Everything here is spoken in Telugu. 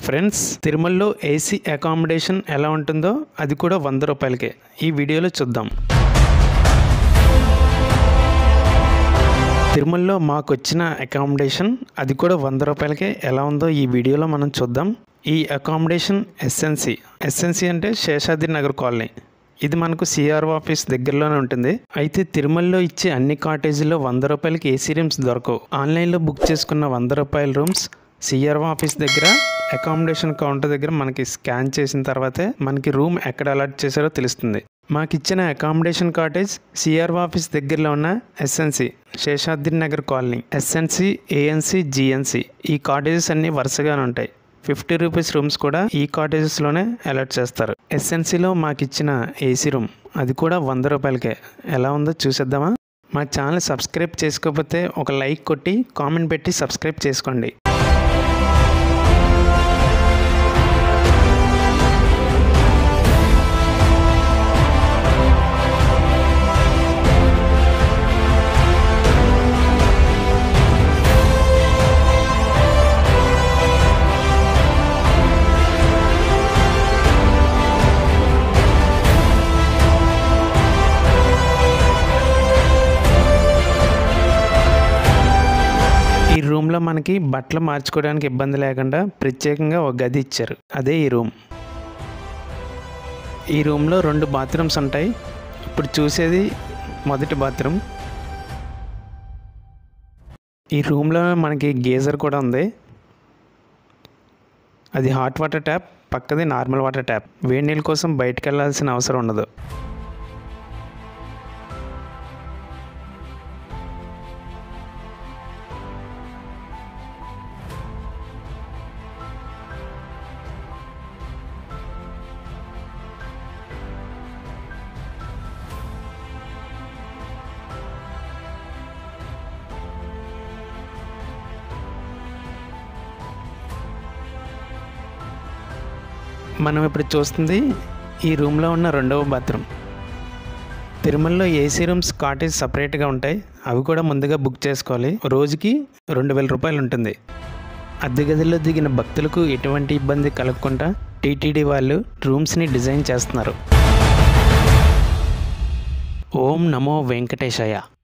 ఫ్రెండ్స్ తిరుమలలో ఏసీ అకామిడేషన్ ఎలా ఉంటుందో అది కూడా వంద రూపాయలకే ఈ వీడియోలో చూద్దాం తిరుమలలో మాకు వచ్చిన అకామిడేషన్ అది కూడా వంద రూపాయలకే ఎలా ఉందో ఈ వీడియోలో మనం చూద్దాం ఈ అకామిడేషన్ ఎస్ఎన్సి ఎస్ఎన్సి అంటే శేషాద్రి నగర్ కాలనీ ఇది మనకు సిఆర్ఓ ఆఫీస్ దగ్గరలోనే ఉంటుంది అయితే తిరుమలలో ఇచ్చే అన్ని కాటేజీలో వంద రూపాయలకి ఏసీ రూమ్స్ దొరకవు ఆన్లైన్లో బుక్ చేసుకున్న వంద రూపాయల రూమ్స్ సిఆర్ఓ ఆఫీస్ దగ్గర అకామిడేషన్ కౌంటర్ దగ్గర మనకి స్కాన్ చేసిన తర్వాతే మనకి రూమ్ ఎక్కడ అలాట్ చేశారో తెలుస్తుంది మాకు ఇచ్చిన అకామిడేషన్ కాటేజ్ సిఆర్ఓ ఆఫీస్ దగ్గరలో ఉన్న SNC Seshadri Nagar colony SNC ANC GNC ఈ కాటేజెస్ అన్ని వరుసగానే ఉంటాయి ఫిఫ్టీ రూపీస్ రూమ్స్ కూడా ఈ కాటేజెస్లోనే అలాట్ చేస్తారు ఎస్ఎన్సిలో మాకు ఇచ్చిన ఏసీ రూమ్ అది కూడా వంద రూపాయలకే ఎలా ఉందో చూసేద్దామా మా ఛానల్ సబ్స్క్రైబ్ చేసుకోకపోతే ఒక లైక్ కొట్టి కామెంట్ పెట్టి సబ్స్క్రైబ్ చేసుకోండి ఈ రూమ్లో మనకి బట్టలు మార్చుకోవడానికి ఇబ్బంది లేకుండా ప్రత్యేకంగా ఒక గది ఇచ్చారు అదే ఈ రూమ్ ఈ రూమ్లో రెండు బాత్రూమ్స్ ఉంటాయి ఇప్పుడు చూసేది మొదటి బాత్రూమ్ ఈ రూమ్లో మనకి గేజర్ కూడా ఉంది అది హాట్ వాటర్ ట్యాప్ పక్కది నార్మల్ వాటర్ ట్యాప్ వేడి నీళ్ళ కోసం బయటకు వెళ్ళాల్సిన అవసరం ఉండదు మనం ఇప్పుడు చూస్తుంది ఈ రూమ్లో ఉన్న రెండవ బాత్రూమ్ తిరుమలలో ఏసీ రూమ్స్ కాటేజ్ సపరేట్గా ఉంటాయి అవి కూడా ముందుగా బుక్ చేసుకోవాలి రోజుకి రెండు వేల రూపాయలు ఉంటుంది అద్దె గదిలో దిగిన భక్తులకు ఎటువంటి ఇబ్బంది కలగకుండా టీటీడీ వాళ్ళు రూమ్స్ని డిజైన్ చేస్తున్నారు ఓం నమో వెంకటేశయ్య